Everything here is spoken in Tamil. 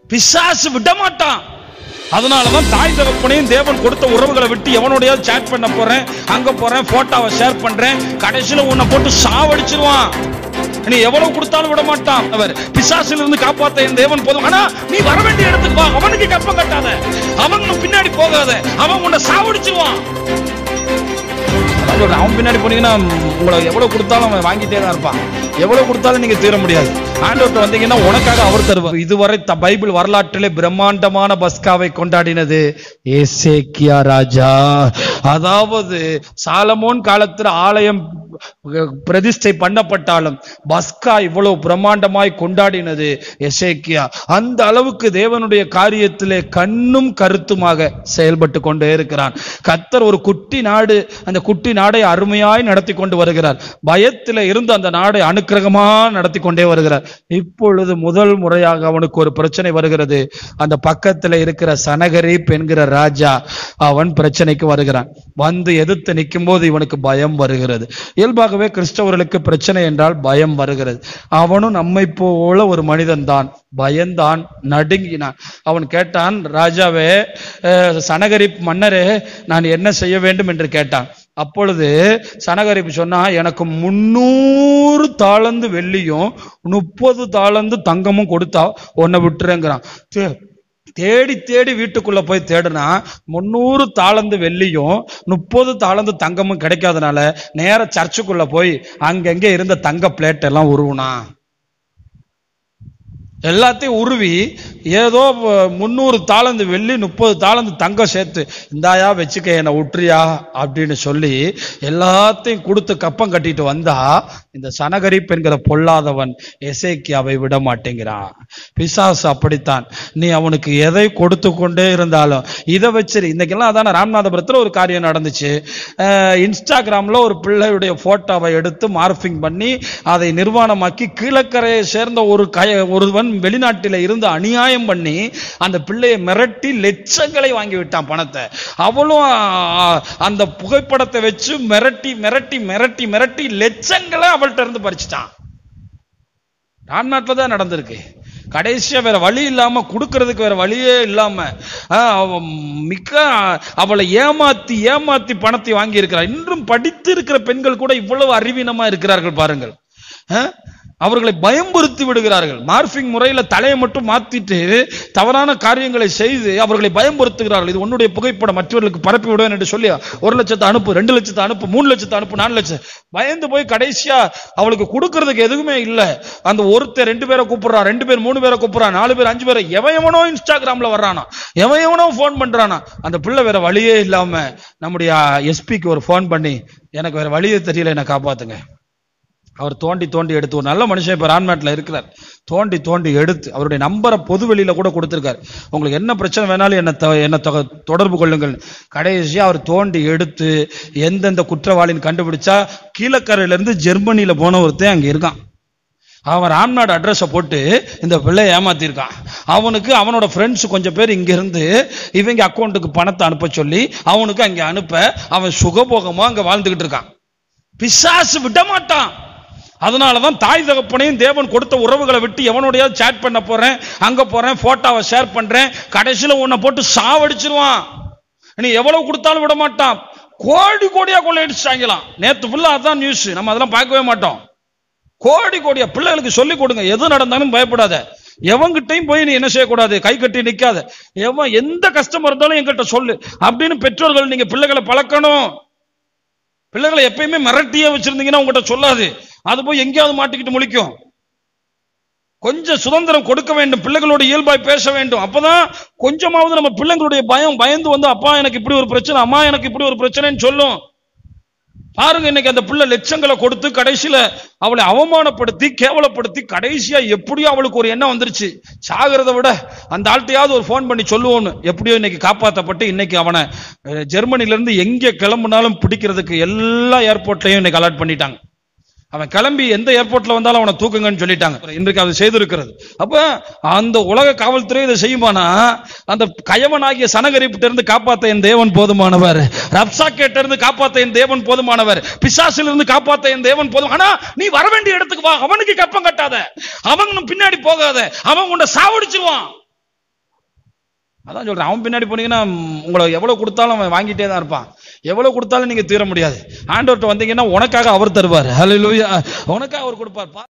பிசாசு விட மாட்டான் அதனாலதான் தாய் தகப்பனையும் தேவன் கொடுத்த உறவுகளை விட்டு எவனோடையாவது சேட் பண்ண போறேன் அங்க போறேன் போட்டோவை ஷேர் பண்றேன் கடைசியில உன்னை போட்டு சாவடிச்சிருவான் நீ எவ்வளவு கொடுத்தாலும் விட மாட்டான் அவர் பிசாசில் இருந்து காப்பாத்த என் தேவன் போதும் ஆனா நீ வர வேண்டிய இடத்துக்கு வா அவனுக்கு கப்பம் கட்டாத அவன் பின்னாடி போகாத அவன் உன்னை சாவடிச்சிருவான் அதான் சொல்றேன், அவன் பின்னாடி போனீங்கன்னா உங்களை எவ்வளவு கொடுத்தாலும் அவன் வாங்கிட்டே தான் இருப்பான் எவ்வளவு கொடுத்தாலும் நீங்க தீர முடியாது ஆண்டவர்கிட்ட வந்தீங்கன்னா உனக்காக அவர் தருவார் இதுவரை த பைபிள் வரலாற்றிலே பிரம்மாண்டமான பஸ்காவை கொண்டாடினது ஏசேக்கியா ராஜா அதாவது சாலமோன் காலத்துல ஆலயம் பிரதிஷ்டை பண்ணப்பட்டாலும் பஸ்கா இவ்வளவு பிரம்மாண்டமாய் கொண்டாடினது எசேக்கியா அந்த அளவுக்கு தேவனுடைய காரியத்திலே கண்ணும் கருத்துமாக செயல்பட்டு கொண்டே இருக்கிறான் கத்தர் ஒரு குட்டி நாடு அந்த குட்டி நாடை அருமையாய் நடத்தி கொண்டு வருகிறார் பயத்தில இருந்து அந்த நாடை அனுக்கிரகமா நடத்தி கொண்டே வருகிறார் இப்பொழுது முதல் முறையாக அவனுக்கு ஒரு பிரச்சனை வருகிறது அந்த பக்கத்துல இருக்கிற சனகரிப் என்கிற ராஜா அவன் பிரச்சனைக்கு வருகிறான் வந்து எதிர்த்து நிற்கும் போது இவனுக்கு பயம் வருகிறது இயல்பாகவே கிறிஸ்தவர்களுக்கு பிரச்சனை என்றால் பயம் வருகிறது அவனும் நம்மை போல ஒரு மனிதன் தான் பயந்தான் நடுங்கினான் அவன் கேட்டான் ராஜாவே அஹ், சனகரிப் மன்னரே நான் என்ன செய்ய வேண்டும் என்று கேட்டான் அப்பொழுது சனகரிப்பு சொன்னா எனக்கு முன்னூறு தாளந்து வெள்ளியும் முப்பது தாளந்து தங்கமும் கொடுத்தா உன்னை விட்டுறேங்கிறான் தே- தேடி தேடி வீட்டுக்குள்ள போய் தேடுனா முன்னூறு தாளந்து வெள்ளியும் முப்பது தாளந்து தங்கமும் கிடைக்காதனால நேர சர்ச்சுக்குள்ள போய் அங்கங்க இருந்த தங்க பிளேட் எல்லாம் உருவுனா எல்லாத்தையும் உருவி ஏதோ முந்நூறு தாளந்து வெள்ளி முப்பது தாளந்து தங்கம் சேர்த்து இந்தாயா வச்சுக்க என்னை விட்டுறியா அப்படின்னு சொல்லி எல்லாத்தையும் கொடுத்து கப்பம் கட்டிட்டு வந்தா இந்த சனகரிப் என்கிற பொல்லாதவன் எசேக்கியாவை விட மாட்டேங்கிறான் பிசாசு அப்படித்தான் நீ அவனுக்கு எதை கொடுத்து கொண்டே இருந்தாலும் இதை வச்சிரு இன்னைக்கெல்லாம் அதான ராமநாதபுரத்துல ஒரு காரியம் நடந்துச்சு அஹ் இன்ஸ்டாகிராம்ல ஒரு பிள்ளையுடைய போட்டோவை எடுத்து மார்பிங் பண்ணி அதை நிர்வாணமாக்கி கீழக்கரையை சேர்ந்த ஒரு கய ஒருவன் வெளிநாட்டில இருந்து அநியாயம் பண்ணி அந்த பிள்ளையை மிரட்டி லட்சங்களை வாங்கி விட்டான் பணத்தை அவளும் ஆ, அந்த புகைப்படத்தை வச்சு மிரட்டி மிரட்டி மிரட்டி மிரட்டி லட்சங்களை அவள்கிட்ட இருந்து பறிச்சுட்டான் ராம்நாட்டில் தான் நடந்திருக்கு கடைசியா வேற வழி இல்லாம கொடுக்கறதுக்கு வேற வழியே இல்லாம ஆ, அவ மிக்க அவளை ஏமாத்தி ஏமாத்தி பணத்தை வாங்கி இருக்கிறார் இன்றும் படித்து இருக்கிற பெண்கள் கூட இவ்வளவு அறிவீனமா இருக்கிறார்கள் பாருங்கள் ஆ? அவர்களை பயம்புறுத்தி விடுகிறார்கள் மார்பிங் முறையில தலையை மட்டும் மாத்திட்டு தவறான காரியங்களை செய்து அவர்களை பயம்புறுத்துகிறார்கள் இது உன்னுடைய புகைப்படம் மற்றவர்களுக்கு பரப்பி விடுவேன் என்று சொல்லி ஒரு லட்சத்தை அனுப்பு ரெண்டு லட்சத்தை அனுப்பு மூணு லட்சத்தை அனுப்பு நாலு லட்சம் பயந்து போய் கடைசியா அவளுக்கு கொடுக்கறதுக்கு எதுவுமே இல்ல அந்த ஒருத்தர் ரெண்டு பேரை கூப்பிடுறான் ரெண்டு பேர் மூணு பேரை கூப்பிடுறான் நாலு பேர் அஞ்சு பேரை எவன் எவனோ இன்ஸ்டாகிராம்ல வர்றானா எவன் எவனோ ஃபோன் பண்றானா அந்த பிள்ளை வேற வழியே இல்லாம நம்முடைய எஸ்பிக்கு ஒரு ஃபோன் பண்ணி எனக்கு வேற வழியே தெரியல என்னை காப்பாத்துங்க அவர் தோண்டி தோண்டி எடுத்து ஒரு நல்ல மனுஷன் இப்ப ரான்மேட்ல இருக்கிறார் தோண்டி தோண்டி எடுத்து அவருடைய நம்பரை பொது வெளியில கூட கொடுத்திருக்காரு உங்களுக்கு என்ன பிரச்சனை வேணாலும் என்ன த- என்ன தொ- தொடர்பு கொள்ளுங்கள் கடைசியா அவர் தோண்டி எடுத்து எந்தெந்த குற்றவாளின்னு கண்டுபிடிச்சா கீழக்கரையில இருந்து ஜெர்மனியில போன ஒருத்தன் அங்க இருக்கான் அவன் ராம்நாடு அட்ரஸை போட்டு இந்த பிள்ளையை ஏமாத்திருக்கான் அவனுக்கு அவனோட ஃப்ரெண்ட்ஸ் கொஞ்சம் பேர் இங்க இருந்து இவங்க அக்கௌண்ட்டுக்கு பணத்தை அனுப்ப சொல்லி அவனுக்கு அங்க அனுப்ப அவன் சுகபோகமா அங்க வாழ்ந்துகிட்டு இருக்கான் பிசாசு விட மாட்டான் அதனாலதான் தாய் தகப்பனையும் தேவன் கொடுத்த உறவுகளை விட்டு எவனோடையாவது சேட் பண்ண போறேன் அங்க போறேன் போட்டோவை ஷேர் பண்றேன் கடைசியில உன்னை போட்டு சாவடிச்சிருவான் நீ எவ்வளவு கொடுத்தாலும் விட மாட்டான் கோடி கோடியா கொள்ளையடிச்சாங்களாம் நேத்து ஃபுல்லா அதான் நியூஸ் நம்ம அதெல்லாம் பார்க்கவே மாட்டோம் கோடி கோடியா பிள்ளைகளுக்கு சொல்லி கொடுங்க எது நடந்தாலும் பயப்படாத எவங்கிட்டையும் போய் நீ என்ன செய்யக்கூடாது கை கட்டி நிக்காத எவன் எந்த கஷ்டம் இருந்தாலும் என்கிட்ட சொல்லு அப்படின்னு பெற்றோர்கள் நீங்க பிள்ளைகளை பழக்கணும் பிள்ளைகளை எப்பயுமே மிரட்டியே வச்சிருந்தீங்கன்னா உங்ககிட்ட சொல்லாது அது போய் எங்கேயாவது மாட்டிக்கிட்டு முழிக்கும் கொஞ்சம் சுதந்திரம் கொடுக்க வேண்டும் பிள்ளைகளோட இயல்பாய் பேச வேண்டும் அப்பதான் கொஞ்சமாவது நம்ம பிள்ளைங்களுடைய பயம் பயந்து வந்து அப்பா எனக்கு இப்படி ஒரு பிரச்சனை அம்மா எனக்கு இப்படி ஒரு பிரச்சனைன்னு சொல்லும் பாருங்க இன்னைக்கு அந்த பிள்ளை லட்சங்களை கொடுத்து கடைசியில அவளை அவமானப்படுத்தி கேவலப்படுத்தி கடைசியா எப்படியோ அவளுக்கு ஒரு எண்ணம் வந்துருச்சு சாகிறத விட அந்த ஆள்கிட்டயாவது ஒரு ஃபோன் பண்ணி சொல்லுவோன்னு எப்படியோ இன்னைக்கு காப்பாத்தப்பட்டு இன்னைக்கு அவனை அஹ், ஜெர்மனில இருந்து எங்க கிளம்புனாலும் பிடிக்கிறதுக்கு எல்லா ஏர்போர்ட்லயும் இன்னைக்கு அலர்ட் பண்ணிட்டாங்க அவன் கிளம்பி எந்த ஏர்போர்ட்ல வந்தாலும் அவனை தூக்குங்கன்னு சொல்லிட்டாங்க இன்றைக்கு அது செய்திருக்கிறது அப்ப அந்த உலக காவல்துறை இதை செய்யுமானா அந்த கயவனாகிய சனகரிப்பிட்ட இருந்து காப்பாத்த என் தேவன் போதுமானவர் ரப்சாக்கேட்ட இருந்து காப்பாத்த என் தேவன் போதுமானவர் பிசாசில இருந்து காப்பாத்த என் தேவன் போதும் ஆனா நீ வர வேண்டிய இடத்துக்கு வா அவனுக்கு கப்பம் கட்டாத அவன் பின்னாடி போகாத அவன் உன்னை சாவடிச்சிருவான் அதான் சொல்றேன் அவன் பின்னாடி போனீங்கன்னா ம், உங்களை எவ்வளவு கொடுத்தாலும் அவன் வாங்கிட்டே தான் இருப்பான் எவ்வளவு கொடுத்தாலும் நீங்க தீர முடியாது ஆண்டவர்கிட்ட வந்தீங்கன்னா உனக்காக அவர் தருவார் ஹalleluya உனக்காக அவர் கொடுப்பார் பா-